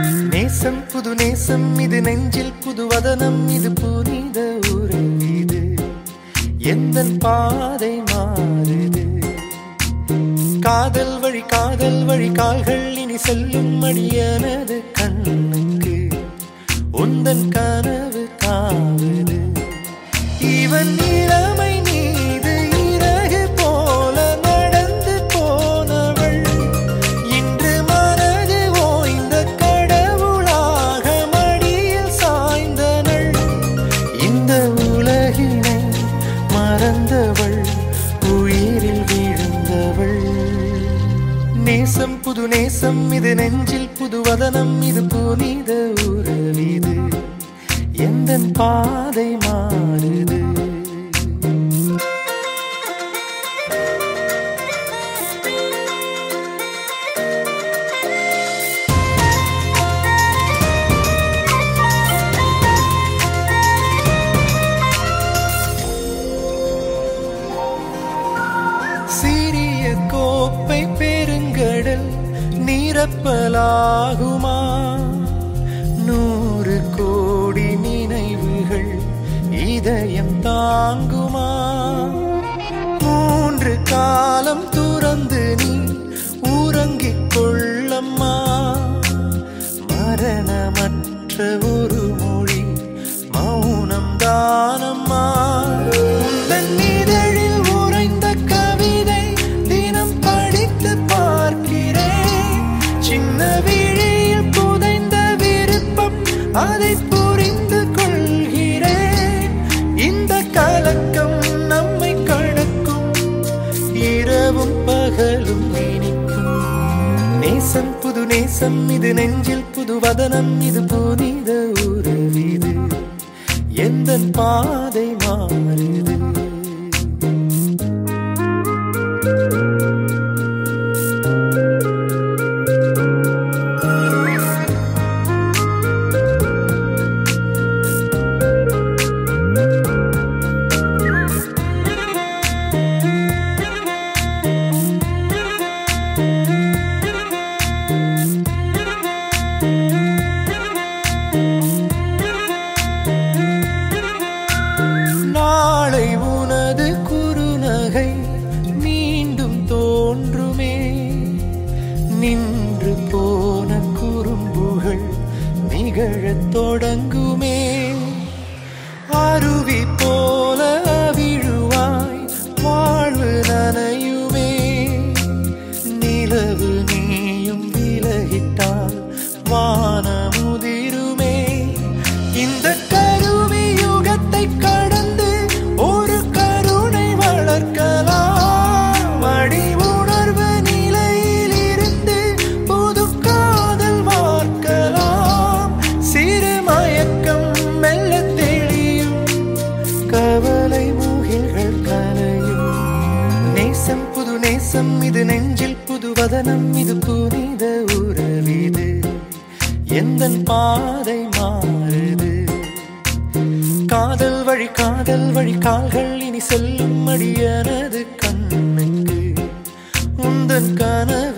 நேசம் புது நேசம் இது நெஞ்சில் புது வதனம் இது புனித உரை இது எந்த பாதை மாறுது காதல் வழி காதல் வழி கால்கள் இனி செல்லும் அடியனது கண்ணுக்கு உந்தன் கனவு தாவுது இவன் இளமை மீது இறகு போல நடந்து போனவள் இன்று மனது ஓய்ந்த கடவுளாக மடியில் சாய்ந்தனள் இந்த உலகினை மறந்தவள் உயிரில் விழுந்தவள் நேசம் புது நேசம் இது நெஞ்சில் புது வதனம் இது புனித உறவிது எந்த பாதை மாறுது சிறிய கோப்பை பெருங்கடல் நிரப்பலாகுமா நூறு கோடி நினைவுகள் இதயம் தாங்குமா மூன்று காலம் துறந்து நீ உறங்கிக் கொள்ளம்மா மரணமற்ற ஒரு மொழி மௌனம் தானம்மா உந்தன் இதழில் உறைந்த கவிதை தினம் படித்து பார்க்கிறேன் சின்ன விழியில் புதைந்த விருப்பம் அதை புரிந்து கொள்கிறேன் இந்த கலக்கம் நம்மை கடக்கும் இரவும் பகலும் இனிக்கும் நேசம் புது நேசம் இது நெஞ்சில் புது வதனம் இது புனித உறவிது எந்த பாதை மாறுது நாளை உனது குறுநகை மீண்டும் தோன்றுமே நின்று போன குறும்புகள் நிகழத் தொடங்குமே அருவி போல விழுவாய் வாழ்வு நனையுமே நிலவு நீயும் விலகிட்டால் வானமுதிருமே இந்த கருவி யுகத்தை கடந்து ஒரு கருணை வளர்க்கலாம் அடி உணர்வு நிலையில் இருந்து புது காதல் வார்க்கலாம் சிறு மயக்கம் மெல்ல தெளியும் கவலை மூகில்கள் கலையும் நேசம் புது நேசம் இது நெஞ்சில் புது வதனம் இது புனித உறவிது எந்த பாதை மாறுது காதல் வழி காதல் வழி கால்கள் இனி செல்லும் அடியனது கண்ணுக்கு உந்தன் கனவு